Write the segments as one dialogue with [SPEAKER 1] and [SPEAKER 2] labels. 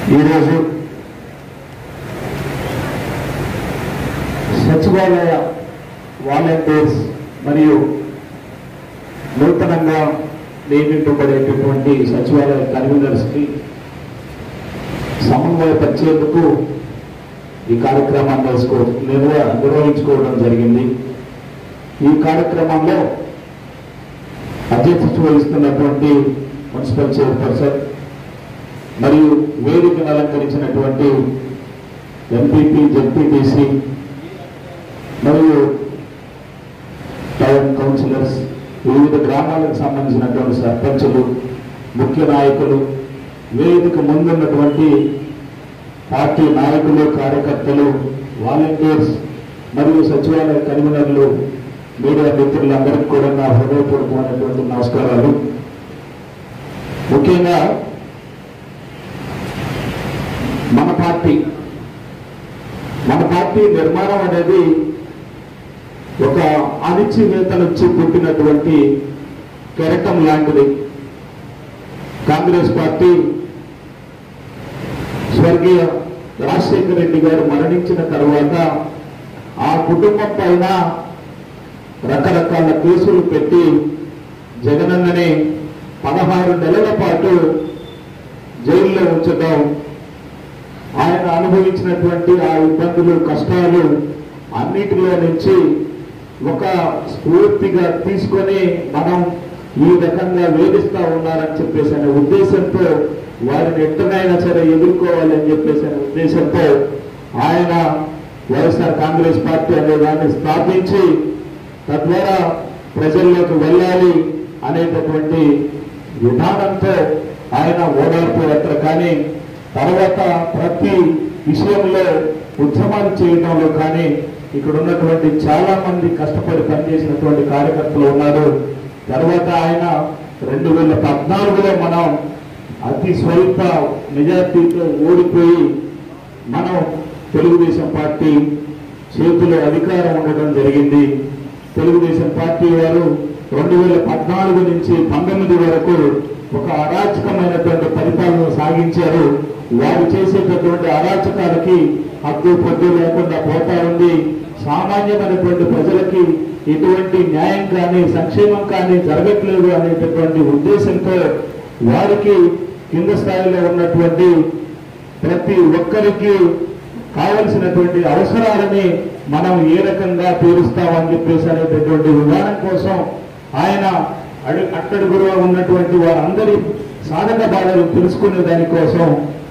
[SPEAKER 1] ఈరోజు సచివాలయ వాలంటీర్స్ మరియు నూతనంగా నియమింపబడేటటువంటి సచివాలయ కన్వీనర్స్కి సమన్వయపరిచేందుకు ఈ కార్యక్రమాన్ని వేసుకో నిర్వ నిర్వహించుకోవడం జరిగింది ఈ కార్యక్రమంలో అధ్యక్షత వహిస్తున్నటువంటి మున్సిపల్ చైర్పర్సన్ మరియు వేదికను అలంకరించినటువంటి ఎంపీపీ జెడ్పీటీసీ మరియు టౌన్ కౌన్సిలర్స్ వివిధ గ్రామాలకు సంబంధించినటువంటి సర్పంచులు ముఖ్య నాయకులు వేదిక ముందున్నటువంటి పార్టీ నాయకులు కార్యకర్తలు వాలంటీర్స్ మరియు సచివాలయ కన్వీనర్లు మీడియా మిత్రులందరికీ కూడా నా హృదయపూర్వకమైనటువంటి నమస్కారాలు ముఖ్యంగా మన పార్టీ మన పార్టీ నిర్మాణం అనేది ఒక అణిచివేత నుంచి పుట్టినటువంటి కెరటం లాంటిది కాంగ్రెస్ పార్టీ స్వర్గీయ రాజశేఖర రెడ్డి గారు మరణించిన తర్వాత ఆ కుటుంబం పైన రకరకాల కేసులు పెట్టి జగనన్నని పదహారు నెలల పాటు జైల్లో ఉంచడం ఆయన అనుభవించినటువంటి ఆ ఇబ్బందులు కష్టాలు అన్నిటిలో నుంచి ఒక స్ఫూర్తిగా తీసుకొని మనం ఈ రకంగా వేధిస్తా ఉన్నారని చెప్పేసి అనే ఉద్దేశంతో వారిని ఎట్టనైనా సరే ఎదుర్కోవాలని చెప్పేసి అనే ఉద్దేశంతో ఆయన వైఎస్ఆర్ కాంగ్రెస్ పార్టీ అనే దాన్ని స్థాపించి తద్వారా ప్రజల్లోకి వెళ్ళాలి అనేటటువంటి విధానంతో ఆయన ఓదార్పు యాత్ర కానీ తర్వాత ప్రతి విషయంలో ఉద్యమాలు చేయడంలో కానీ ఇక్కడ ఉన్నటువంటి చాలా మంది కష్టపడి పనిచేసినటువంటి కార్యకర్తలు ఉన్నారు తర్వాత ఆయన రెండు వేల పద్నాలుగులో మనం అతి స్వల్ప మెజార్టీతో ఓడిపోయి మనం తెలుగుదేశం పార్టీ చేతిలో అధికారం ఉండడం జరిగింది తెలుగుదేశం పార్టీ వారు రెండు వేల పద్నాలుగు నుంచి పంతొమ్మిది వరకు ఒక అరాచకమైనటువంటి పరిపాలన సాగించారు వారు చేసేటటువంటి అరాచకాలకి హద్దు పొద్దు లేకుండా పోతా ఉంది సామాన్యమైనటువంటి ప్రజలకి ఎటువంటి న్యాయం కానీ సంక్షేమం కానీ జరగట్లేదు అనేటటువంటి ఉద్దేశంతో వారికి కింద స్థాయిలో ఉన్నటువంటి ప్రతి ఒక్కరికి కావలసినటువంటి అవసరాలని మనం ఏ రకంగా తీరుస్తామని చెప్పేసి అనేటటువంటి విధానం కోసం ఆయన అడు అట్టడుగురుగా ఉన్నటువంటి వారందరి సాధక బాధలు తెలుసుకునే దానికోసం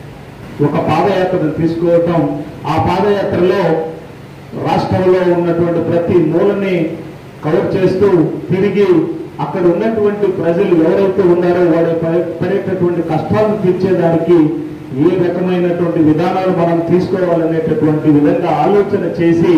[SPEAKER 1] ఒక పాదయాత్రను తీసుకోవటం ఆ పాదయాత్రలో రాష్ట్రంలో ఉన్నటువంటి ప్రతి మూలని కవర్ చేస్తూ తిరిగి అక్కడ ఉన్నటువంటి ప్రజలు ఎవరైతే ఉన్నారో వారి పడే- పడేటటువంటి కష్టాలను తీర్చేదానికి ఏ రకమైనటువంటి విధానాలు మనం తీసుకోవాలనేటటువంటి విధంగా ఆలోచన చేసి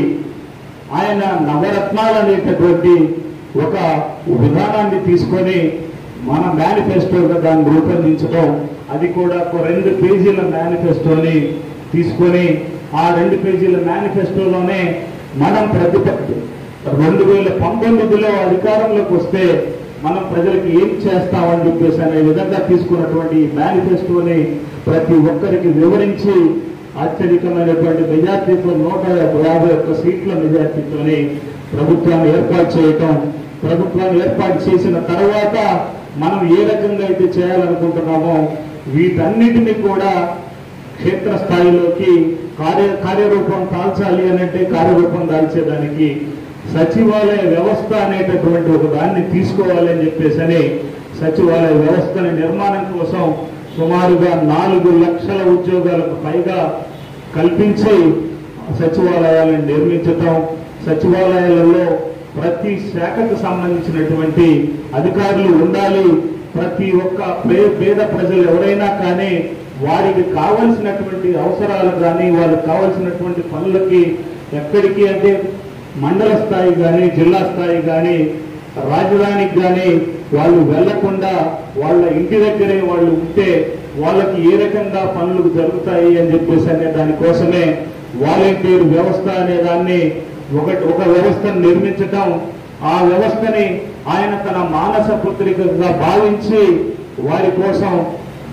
[SPEAKER 1] ఆయన నవరత్నాలు అనేటటువంటి ఒక విధానాన్ని తీసుకొని మన మేనిఫెస్టోగా దాన్ని రూపొందించడం అది కూడా ఒక రెండు పేజీల మేనిఫెస్టోని తీసుకొని ఆ రెండు పేజీల మేనిఫెస్టోలోనే మనం ప్రతిపత్తి రెండు వేల పంతొమ్మిదిలో అధికారంలోకి వస్తే మనం ప్రజలకు ఏం చేస్తామని చెప్పేసి అనే విధంగా తీసుకున్నటువంటి ఈ మేనిఫెస్టోని ప్రతి ఒక్కరికి వివరించి అత్యధికమైనటువంటి మెజార్టీతో నూట యాభై ఒక్క సీట్ల మెజార్టీతోని ప్రభుత్వాన్ని ఏర్పాటు చేయటం ప్రభుత్వాన్ని ఏర్పాటు చేసిన తర్వాత మనం ఏ రకంగా అయితే చేయాలనుకుంటున్నామో వీటన్నిటిని కూడా క్షేత్రస్థాయిలోకి కార్య కార్యరూపం దాల్చాలి అనంటే కార్యరూపం దాల్చేదానికి సచివాలయ వ్యవస్థ అనేటటువంటి ఒక దాన్ని తీసుకోవాలి అని చెప్పేసి అని సచివాలయ వ్యవస్థని నిర్మాణం కోసం సుమారుగా నాలుగు లక్షల ఉద్యోగాలకు పైగా కల్పించి సచివాలయాలను నిర్మించటం సచివాలయాలలో ప్రతి శాఖకు సంబంధించినటువంటి అధికారులు ఉండాలి ప్రతి ఒక్క పే- పేద ప్రజలు ఎవరైనా కానీ వారికి కావలసినటువంటి అవసరాలు కానీ వాళ్ళకి కావలసినటువంటి పనులకి ఎక్కడికి అంటే మండల స్థాయి కానీ జిల్లా స్థాయి కానీ రాజధానికి కానీ వాళ్ళు వెళ్లకుండా వాళ్ళ ఇంటి దగ్గరే వాళ్ళు ఉంటే వాళ్ళకి ఏ రకంగా పనులు జరుగుతాయి అని చెప్పేసి అనే దానికోసమే వాలంటీర్ వ్యవస్థ అనే దాన్ని ఒకటి ఒక వ్యవస్థను నిర్మించటం ఆ వ్యవస్థని ఆయన తన మానస పుత్రికగా భావించి వారి కోసం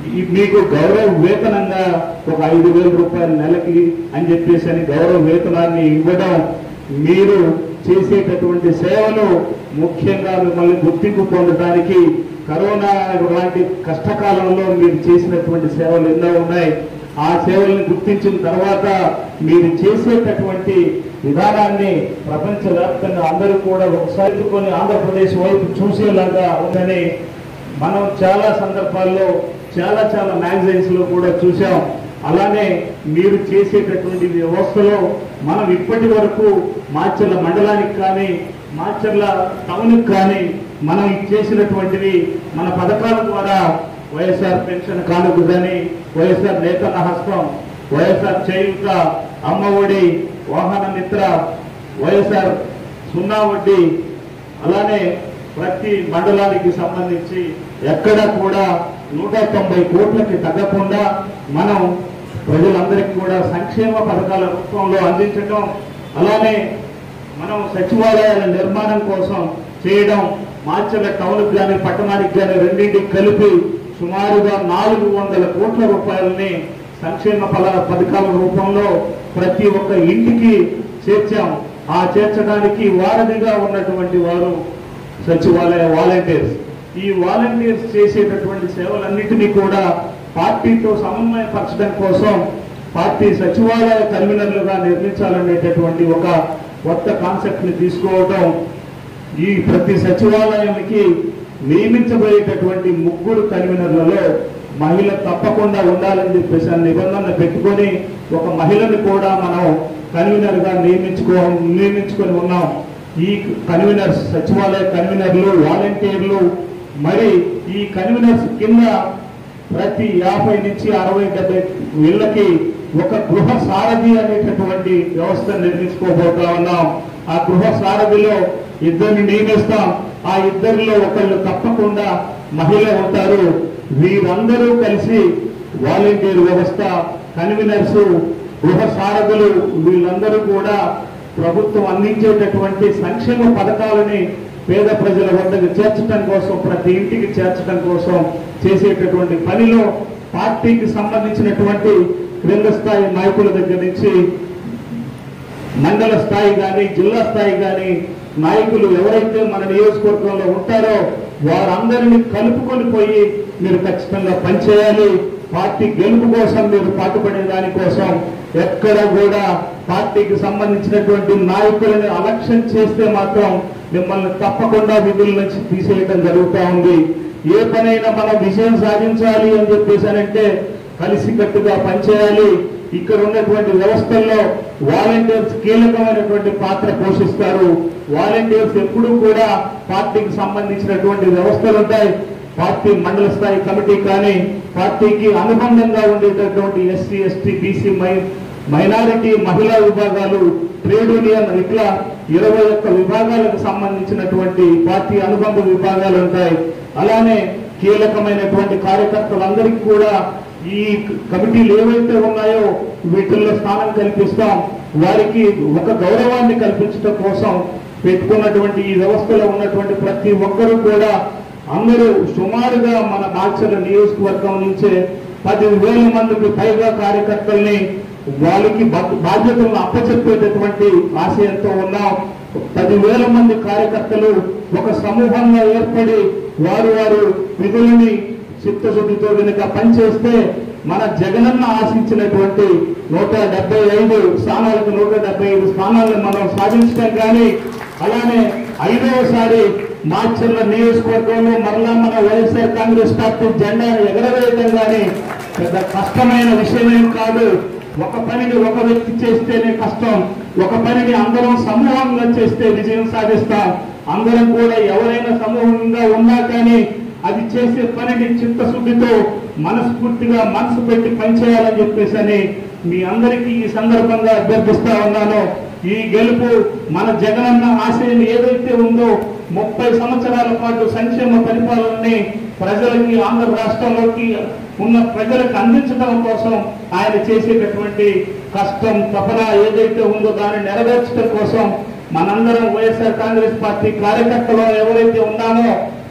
[SPEAKER 2] ఈ- మీకు గౌరవ వేతనంగా ఒక ఐదు వేల రూపాయల నెలకి అని చెప్పేసి అని గౌరవ వేతనాన్ని ఇవ్వడం మీరు చేసేటటువంటి సేవలు ముఖ్యంగా మిమ్మల్ని గుర్తింపు పొందడానికి కరోనా లాంటి కష్టకాలంలో మీరు చేసినటువంటి సేవలు ఎన్నో ఉన్నాయి ఆ సేవల్ని గుర్తించిన తర్వాత మీరు చేసేటటువంటి విధానాన్ని ప్రపంచవ్యాప్తంగా అందరూ కూడా ఒకసారి కొన్ని ఆంధ్రప్రదేశ్ వైపు చూసేలాగా ఉందని మనం చాలా సందర్భాల్లో చాలా చాలా మ్యాగజైన్స్ లో కూడా చూసాం అలానే మీరు చేసేటటువంటి వ్యవస్థలో మనం ఇప్పటి వరకు మాచర్ల మండలానికి కానీ మాచర్ల టౌన్కి కానీ మనం చేసినటువంటివి మన పథకాల ద్వారా వైఎస్ఆర్ పెన్షన్ కానుక కానీ వైఎస్ఆర్ నేతన్న హస్తం వైఎస్ఆర్ చేయుత అమ్మ ఒడి వాహన మిత్ర వైఎస్ఆర్ సున్నా వడ్డీ అలానే ప్రతి మండలానికి సంబంధించి ఎక్కడ కూడా నూట తొంభై కోట్లకి తగ్గకుండా మనం ప్రజలందరికీ కూడా సంక్షేమ పథకాల రూపంలో అందించడం అలానే మనం సచివాలయాల నిర్మాణం కోసం చేయడం మార్చల టౌన్కి కానీ పట్టణానికి కానీ రెండింటికి కలిపి సుమారుగా నాలుగు వందల కోట్ల రూపాయలని సంక్షేమ ఫల పథకాల రూపంలో ప్రతి ఒక్క ఇంటికి చేర్చాం ఆ చేర్చడానికి వారధిగా ఉన్నటువంటి వారు సచివాలయ వాలంటీర్స్ ఈ వాలంటీర్స్ చేసేటటువంటి సేవలన్నిటినీ కూడా పార్టీతో సమన్వయపరచడం కోసం పార్టీ సచివాలయ కన్వీనర్లుగా నిర్మించాలనేటటువంటి ఒక కొత్త కాన్సెప్ట్ ని తీసుకోవడం ఈ ప్రతి సచివాలయానికి నియమించబోయేటటువంటి ముగ్గురు కన్వీనర్లలో మహిళ తప్పకుండా ఉండాలని చెప్పేసి ఆ నిబంధన పెట్టుకొని ఒక మహిళని కూడా మనం కన్వీనర్ గా నియమించుకో నియమించుకొని ఉన్నాం ఈ కన్వీనర్స్ సచివాలయ కన్వీనర్లు వాలంటీర్లు మరి ఈ కన్వీనర్స్ కింద ప్రతి యాభై నుంచి అరవై డెబ్బై ఇళ్ళకి ఒక గృహ సారథి అనేటటువంటి వ్యవస్థ నిర్మించుకోబోతా ఉన్నాం ఆ గృహ సారథిలో ఇద్దరిని నియమిస్తాం ఆ ఇద్దరిలో ఒకళ్ళు తప్పకుండా మహిళ ఉంటారు వీరందరూ కలిసి వాలంటీర్ వ్యవస్థ కన్వీనర్స్ గృహ సారథులు వీళ్ళందరూ కూడా ప్రభుత్వం అందించేటటువంటి సంక్షేమ పథకాలని పేద ప్రజల వద్దకు చేర్చడం కోసం ప్రతి ఇంటికి చేర్చడం కోసం చేసేటటువంటి పనిలో పార్టీకి సంబంధించినటువంటి క్రింద స్థాయి నాయకుల దగ్గర నుంచి మండల స్థాయి కానీ జిల్లా స్థాయి కానీ నాయకులు ఎవరైతే మన నియోజకవర్గంలో ఉంటారో వారందరినీ కలుపుకొని పోయి మీరు ఖచ్చితంగా పనిచేయాలి పార్టీ గెలుపు కోసం మీరు పాటుపడే దానికోసం ఎక్కడ కూడా పార్టీకి సంబంధించినటువంటి నాయకులను అలక్ష్యం చేస్తే మాత్రం మిమ్మల్ని తప్పకుండా విధుల నుంచి తీసేయడం జరుగుతూ ఉంది ఏ పనైనా మనం విజయం సాధించాలి అని చెప్పేసానంటే కలిసికట్టుగా పనిచేయాలి ఇక్కడ ఉన్నటువంటి వ్యవస్థల్లో వాలంటీర్స్ కీలకమైనటువంటి పాత్ర పోషిస్తారు వాలంటీర్స్ ఎప్పుడూ కూడా పార్టీకి సంబంధించినటువంటి వ్యవస్థలు ఉంటాయి పార్టీ మండల స్థాయి కమిటీ కానీ పార్టీకి అనుబంధంగా ఉండేటటువంటి ఎస్సీ ఎస్టీ బీసీ మై మైనారిటీ మహిళా విభాగాలు ట్రేడ్ యూనియన్ ఇట్లా ఇరవై ఒక్క విభాగాలకు సంబంధించినటువంటి పార్టీ అనుబంధ విభాగాలు ఉంటాయి అలానే కీలకమైనటువంటి కార్యకర్తలందరికీ కూడా ఈ కమిటీలు ఏవైతే ఉన్నాయో వీటిల్లో స్థానం కల్పిస్తాం వారికి ఒక గౌరవాన్ని కల్పించడం కోసం పెట్టుకున్నటువంటి ఈ వ్యవస్థలో ఉన్నటువంటి ప్రతి ఒక్కరూ కూడా అందరూ సుమారుగా మన బాధ్యత నియోజకవర్గం నుంచే పది వేల మందికి పైగా కార్యకర్తల్ని వాళ్ళకి బా- బాధ్యతలను అప్పచెప్పేటటువంటి ఆశయంతో ఉన్నాం పదివేల మంది కార్యకర్తలు ఒక సమూహంగా ఏర్పడి వారు వారు విధులని చిత్తశుద్ధితో కనుక పనిచేస్తే మన జగనన్న ఆశించినటువంటి నూట డెబ్బై ఐదు స్థానాలకు నూట డెబ్బై ఐదు స్థానాలను మనం సాధించడం కానీ అలానే ఐదవసారి మాచర్ల నియోజకవర్గంలో మరలా మన వైఎస్ఆర్ కాంగ్రెస్ పార్టీ జెండా ఎగరవేయడం కానీ పెద్ద కష్టమైన విషయమేం కాదు ఒక పనిని ఒక వ్యక్తి చేస్తేనే కష్టం ఒక పనిని అందరం సమూహంగా చేస్తే విజయం సాధిస్తాం అందరం కూడా ఎవరైనా సమూహంగా ఉన్నా కానీ అది చేసే పనిని చిత్తశుద్ధితో మనస్ఫూర్తిగా మనసు పెట్టి పనిచేయాలని చెప్పేసి అని మీ అందరికీ ఈ సందర్భంగా అభ్యర్థిస్తా ఉన్నాను ఈ గెలుపు మన జగనన్న ఆశయం ఏదైతే ఉందో ముప్పై సంవత్సరాల పాటు సంక్షేమ పరిపాలనని ప్రజలకి ఆంధ్ర రాష్ట్రంలోకి ఉన్న ప్రజలకు అందించడం కోసం ఆయన చేసేటటువంటి కష్టం తపన ఏదైతే ఉందో దాన్ని నెరవేర్చడం కోసం మనందరం వైఎస్ఆర్ కాంగ్రెస్ పార్టీ కార్యకర్తలు ఎవరైతే ఉన్నామో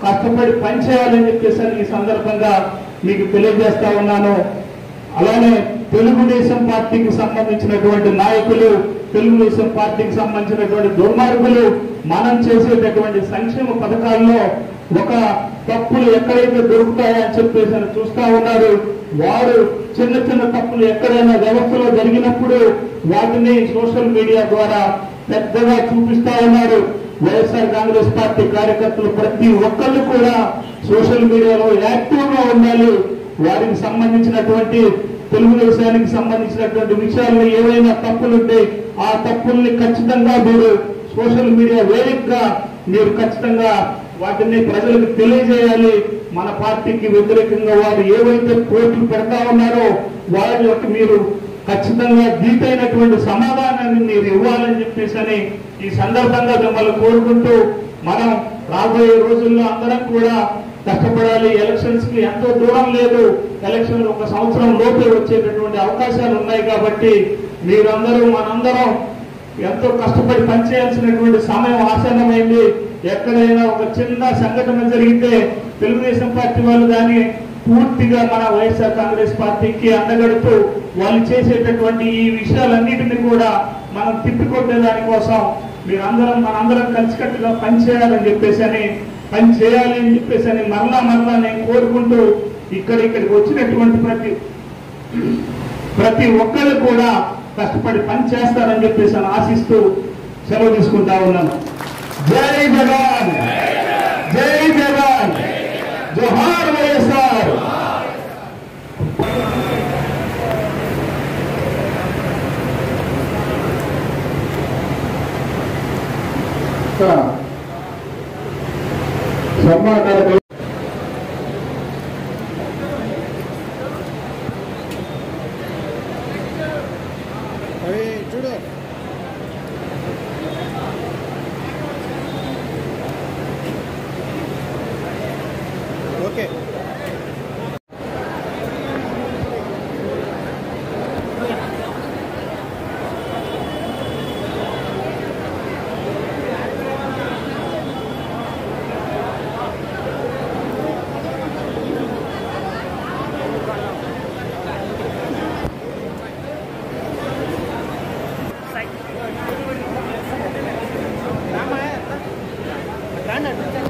[SPEAKER 2] కష్టపడి పనిచేయాలని చెప్పేసి అని ఈ సందర్భంగా మీకు తెలియజేస్తా ఉన్నాను అలానే తెలుగుదేశం పార్టీకి సంబంధించినటువంటి నాయకులు తెలుగుదేశం పార్టీకి సంబంధించినటువంటి దుర్మార్గులు మనం చేసేటటువంటి సంక్షేమ పథకాల్లో ఒక తప్పులు ఎక్కడైతే దొరుకుతాయని చెప్పేసి అని చూస్తా ఉన్నారు వారు చిన్న చిన్న తప్పులు ఎక్కడైనా వ్యవస్థలో జరిగినప్పుడు వాటిని సోషల్ మీడియా ద్వారా పెద్దగా చూపిస్తా ఉన్నారు వైఎస్ఆర్ కాంగ్రెస్ పార్టీ కార్యకర్తలు ప్రతి ఒక్కళ్ళు కూడా సోషల్ మీడియాలో యాక్టివ్ గా ఉండాలి వారికి సంబంధించినటువంటి తెలుగుదేశానికి సంబంధించినటువంటి విషయాల్లో ఏవైనా తప్పులుంటే ఆ తప్పుల్ని ఖచ్చితంగా మీరు సోషల్ మీడియా వేదికగా మీరు ఖచ్చితంగా వాటిని ప్రజలకు తెలియజేయాలి మన పార్టీకి వ్యతిరేకంగా వారు ఏవైతే పోస్టులు పెడతా ఉన్నారో వారి యొక్క మీరు ఖచ్చితంగా దీటైనటువంటి సమాధానాన్ని మీరు ఇవ్వాలని చెప్పేసి అని ఈ సందర్భంగా మిమ్మల్ని కోరుకుంటూ మనం రాబోయే రోజుల్లో అందరం కూడా కష్టపడాలి ఎలక్షన్స్ కి ఎంతో దూరం లేదు ఎలక్షన్ ఒక సంవత్సరం లోపే వచ్చేటటువంటి అవకాశాలు ఉన్నాయి కాబట్టి మీరందరూ మనందరం ఎంతో కష్టపడి పనిచేయాల్సినటువంటి సమయం ఆసన్నమైంది ఎక్కడైనా ఒక చిన్న సంఘటన జరిగితే తెలుగుదేశం పార్టీ వాళ్ళు దాన్ని పూర్తిగా మన వైఎస్ఆర్ కాంగ్రెస్ పార్టీకి అండగడుతూ వాళ్ళు చేసేటటువంటి ఈ విషయాలన్నిటిని కూడా మనం తిప్పికొట్టే దానికోసం మీరందరం మనందరం కలిసికట్టుగా పనిచేయాలని చెప్పేసి అని పని చేయాలి అని చెప్పేసి అని మరలా మరలా నేను కోరుకుంటూ ఇక్కడ ఇక్కడికి వచ్చినటువంటి ప్రతి ప్రతి ఒక్కరు కూడా కష్టపడి పని చేస్తారని చెప్పేసి అని ఆశిస్తూ సెలవు తీసుకుంటా ఉన్నాను జై జగన్ జై జగన్ జోహార్ వైఎస్ఆర్
[SPEAKER 1] సన్మానాలు
[SPEAKER 3] అవి చూడు ఓకే రామా రాండి